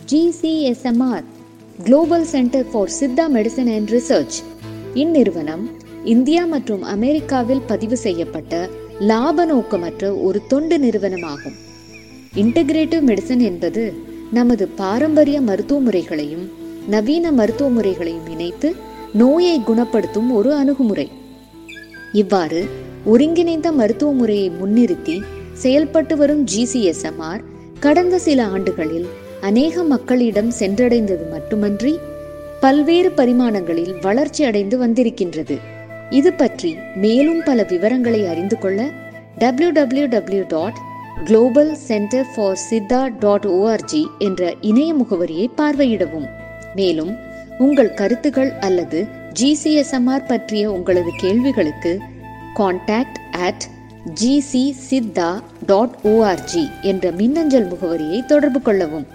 GCSMR global centre for Siddha medicine and research இந்நிறுவனம் India மற்றும் அமெரிக்காவில் பதிவு செய்யப்பட்ட லாப நோக்கமற்ற ஒரு தொண்டு நிறுவனமாகும் இன்டகிரேட்டிவ் மெடிசன் என்பது நமது பாரம்பரிய மருத்துவ முறைகளையும் நவீன மருத்துவ முறைகளையும் இணைத்து நோயை குணப்படுத்தும் ஒரு அணுகுமுறை இவ்வாறு ஒருங்கிணைந்த மருத்துவ முறையை முன்னிறுத்தி செயல்பட்டு வரும் ஜிசிஎஸ்எம்ஆர் கடந்த சில ஆண்டுகளில் அநேக மக்களிடம் சென்றடைந்தது மட்டுமன்றி பல்வேறு பரிமாணங்களில் வளர்ச்சி அடைந்து வந்திருக்கின்றது இது பற்றி மேலும் பல விவரங்களை அறிந்து கொள்ள W W W dot global centre for Siddha dot ORG என்ற இணைய முகவரியை பார்வையிடவும் மேலும் உங்கள் கருத்துகள் அல்லது ஜிசிஎஸ்எம்ஆர் பற்றிய உங்களது கேள்விகளுக்கு contact at GC Siddha dot ORG என்ற மின்னஞ்சல் முகவரியை தொடர்பு கொள்ளவும்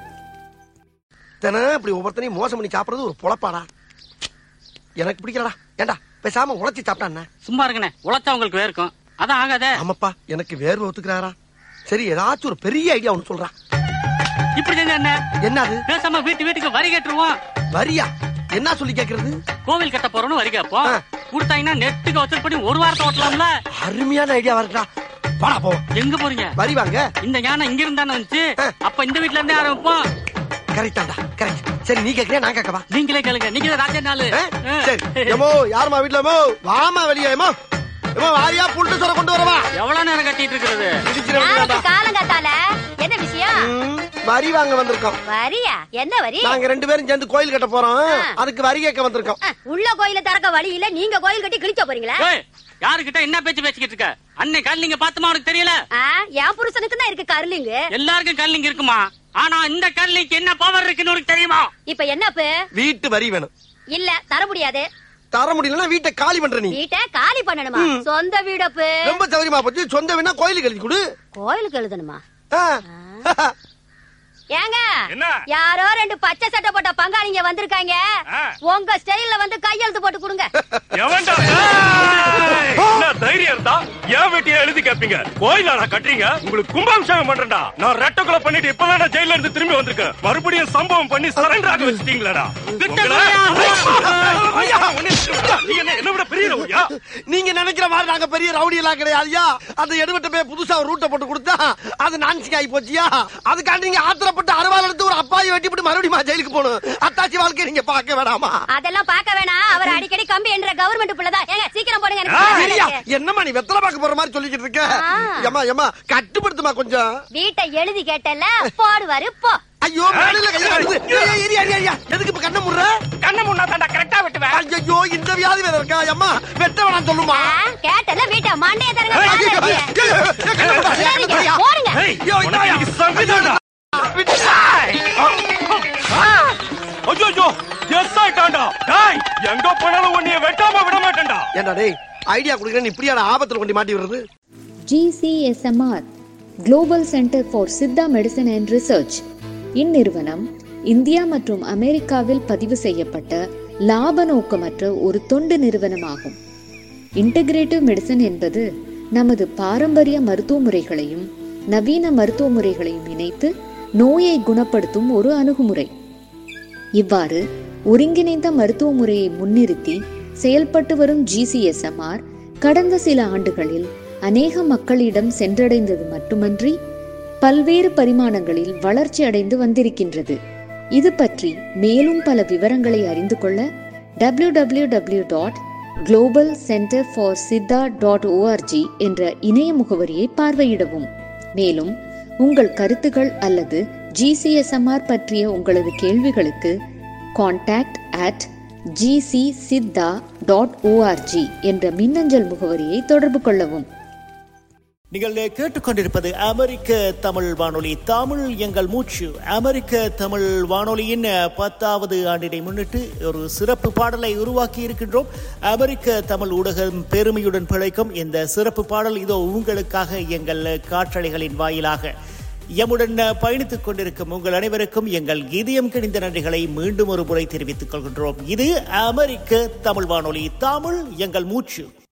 தினம் இப்படி ஒவ்வொருத்தனையும் மோசம் பண்ணி சாப்பிடுறது ஒரு பொழப்பாடா எனக்கு பிடிக்கலடா ஏண்டா பேசாம உழைச்சி சாப்பிட்டா என்ன சும்மா இருங்கண்ணே உழைச்சா உங்களுக்கு வேர்க்கும் அதான் ஆகாதே ஆமாப்பா எனக்கு வேர்வை ஒத்துக்கிறாரா சரி ஏதாச்சும் ஒரு பெரிய ஐடியா ஒன்று சொல்றா இப்படி செஞ்சா என்ன என்னது பேசாம வீட்டு வீட்டுக்கு வரி கட்டுருவோம் வரியா என்ன சொல்லி கேக்குறது கோவில் கட்ட போறோம்னு வரி கேட்போம் ஆ. கொடுத்தாங்கன்னா நெட்டுக்கு வசூல் பண்ணி ஒரு வாரத்தை ஓட்டலாம்ல அருமையான ஐடியா வருடா வாடா போவோம் எங்க போறீங்க வரி வாங்க இந்த யானை இங்க இருந்தானே வந்துச்சு ஆ. அப்ப இந்த வீட்ல இருந்தே ஆரம்பிப்போம் கரெக்டாண்டா கரெக்ட் சரி நீ கேக்குறியா நான் கேட்கவா நீங்களே கேளுங்க நீங்க தான் ராஜா நாளு ஆ? சரி எமோ யாருமா வீட்டுல எமோ வாமா வெளியே எமோ எமோ வாரியா புல்ட்டு சொர கொண்டு வரவா எவ்வளவு நேரம் கட்டிட்டு இருக்கிறது இடிச்சிட நாளைக்கு வேண்டியதாடா. காலங்காத்தால என்ன விஷயம் ம், வரி வாங்க வந்திருக்கோம் வரியா என்ன வரி நாங்க ரெண்டு பேரும் சேர்ந்து கோயில் கட்ட போறோம் ஆ. அதுக்கு வரி கேட்க வந்திருக்கோம் அஹ், உள்ள கோயில திறக்க வழி இல்ல நீங்க கோயில் கட்டி கிழிச்ச போறீங்களா ஏய், யாருகிட்ட என்ன பேச்சு பேசிக்கிட்டு இருக்க அன்னை கல் நீங்க பாத்துமா உனக்கு தெரியல ஆ, என் புருஷனுக்கு தான் இருக்கு கருலிங்கு எல்லாருக்கும் கல்லிங்க இருக்குமா ஆனா இந்த கல்லிக்கு என்ன பவர் இருக்குன்னு உனக்கு தெரியுமா இப்ப என்னப்பு வீட்டு வரி வேணும் இல்ல தர முடியாது தர முடியலன்னா வீட்டை காலி பண்ற நீ வீட்டை காலி பண்ணணுமா சொந்த வீடப்பு ரொம்ப சௌரியமா போச்சு சொந்த வேணா கோயிலுக்கு எழுதி கொடு கோயிலுக்கு எழுதணுமா ஆ. ஏங்க என்ன? யாரோ ரெண்டு பச்சை சட்டை போட்ட பங்காளிங்க வந்திருக்காங்க ஆ. உங்க ஸ்டைல்ல வந்து கையெழுத்து போட்டு கொடுங்க எவன்டா? ஏய்! என்ன தைரியம் இருந்தா என் வெட்டியை எழுதி கேப்பீங்க கோயிலா நான் கட்டுறீங்க உங்களுக்கு கும்பாபிஷேகம் பண்றேன்டா நான் ரெட்ட கொலை பண்ணிட்டு இப்பதான் நான் ஜெயில இருந்து திரும்பி வந்திருக்கேன் மறுபடியும் சம்பவம் பண்ணி சரண்டர் ஆக வச்சிட்டீங்களா நீங்க என்ன என்ன விட பெரிய ரவுடியா நீங்க நினைக்கிற மாதிரி நாங்க பெரிய ரவுடி எல்லாம் கிடையாதுயா அந்த எடுபட்ட போய் புதுசா ஒரு ரூட்டை போட்டு கொடுத்தா அது நான்சிங் ஆகி போச்சியா அதுக்காண்டி நீங்க ஆத்திரப்பட்டு அறுவாள் எடுத்து ஒரு அப்பாயை வெட்டிவிட்டு மறுபடியும் ஜெயிலுக்கு போகணும் அத்தாச்சி வாழ்க்கை நீங்க பார்க்க வேணாமா அதெல்லாம் பார்க்க வேணாம் அவர் அடிக்கடி கம்பி என்ற கவர்மெண்ட் புள்ளதான் ஏங்க சீக்கிரம் போடுங்க எனக்கு ஏய், வேலை இல்லையா? இருக்கு. என்னம்மா நீ வெத்தலை பார்க்க போற மாதிரி சொல்லிக்கிட்டு இருக்க ஆ. ஏமா ஏமா கட்டுப்படுத்துமா கொஞ்சம் வீட்டை எழுதி கேட்டல போடுவாரு போ ஐயோ மேடையில கையில வருது. ஏய், ஏய், ஏய், ஏய், ஏய், எதுக்கு இப்ப கண்ணை முடுற கண்ணை முன்னா தாண்டா கரெக்டா வெட்டுவேன் ஐயோ இந்த வியாதி வேற இருக்கா அம்மா வெட்ட வேணாம் சொல்லுமா ஆ, கேட்டல வீட்டை மண்டைய தரங்க ஏய், மேல ஐயோ, இருக்கு. ஐயோ, ஐயோ, கண்ணை முடுறா, கண்ணை சரிங்க, முடுறியா? போடுங்க ஏய், ஐயோ, உனக்கு இந்தாயா. இன்னைக்கு சங்கீதம்டா. ஐயோ எஸ் ஆயிட்டான்டா டேய் எங்க போனாலும் உன்னைய வெட்டாம விட மாட்டேன்டா ஏண்டா டேய் ஐடியா குடுக்குறேன் இப்படியான ஆபத்துல கொண்டு மாட்டி விடுறது GCSMR global centre for Siddha medicine and research இந்நிறுவனம் இந்தியா மற்றும் அமெரிக்காவில் பதிவு செய்யப்பட்ட லாப நோக்கமற்ற ஒரு தொண்டு நிறுவனமாகும் இன்டகிரேட்டிவ் மெடிசன் என்பது நமது பாரம்பரிய மருத்துவ முறைகளையும் நவீன மருத்துவ முறைகளையும் இணைத்து நோயை குணப்படுத்தும் ஒரு அணுகுமுறை இவ்வாறு ஒருங்கிணைந்த மருத்துவ முறையை முன்னிறுத்தி செயல்பட்டு வரும் ஜிசிஎஸ்எம்ஆர் கடந்த சில ஆண்டுகளில் அநேக மக்களிடம் சென்றடைந்தது மட்டுமன்றி பல்வேறு பரிமாணங்களில் வளர்ச்சி அடைந்து வந்திருக்கின்றது இது பற்றி மேலும் பல விவரங்களை அறிந்து கொள்ள W W W dot global centre for Siddha dot ORG என்ற இணைய முகவரியை பார்வையிடவும் மேலும் உங்கள் கருத்துகள் அல்லது ஜிசிஎஸ்எம்ஆர் பற்றிய உங்களது கேள்விகளுக்கு contact at GC Siddha dot ORG என்ற மின்னஞ்சல் முகவரியை தொடர்பு கொள்ளவும் நீங்கள் கேட்டுக்கொண்டிருப்பது அமெரிக்க தமிழ் வானொலி தமிழ் எங்கள் மூச்சு அமெரிக்க தமிழ் வானொலியின் பத்தாவது ஆண்டினை முன்னிட்டு ஒரு சிறப்பு பாடலை உருவாக்கி இருக்கின்றோம் அமெரிக்க தமிழ் ஊடகம் பெருமையுடன் பிழைக்கும் இந்த சிறப்பு பாடல் இதோ உங்களுக்காக எங்கள் காற்றலைகளின் வாயிலாக எம்முடன் பயணித்துக் கொண்டிருக்கும் உங்கள் அனைவருக்கும் எங்கள் இதயம் கிணிந்த நன்றிகளை மீண்டும் ஒரு முறை தெரிவித்துக் கொள்கின்றோம் இது அமெரிக்க தமிழ் வானொலி தமிழ் எங்கள் மூச்சு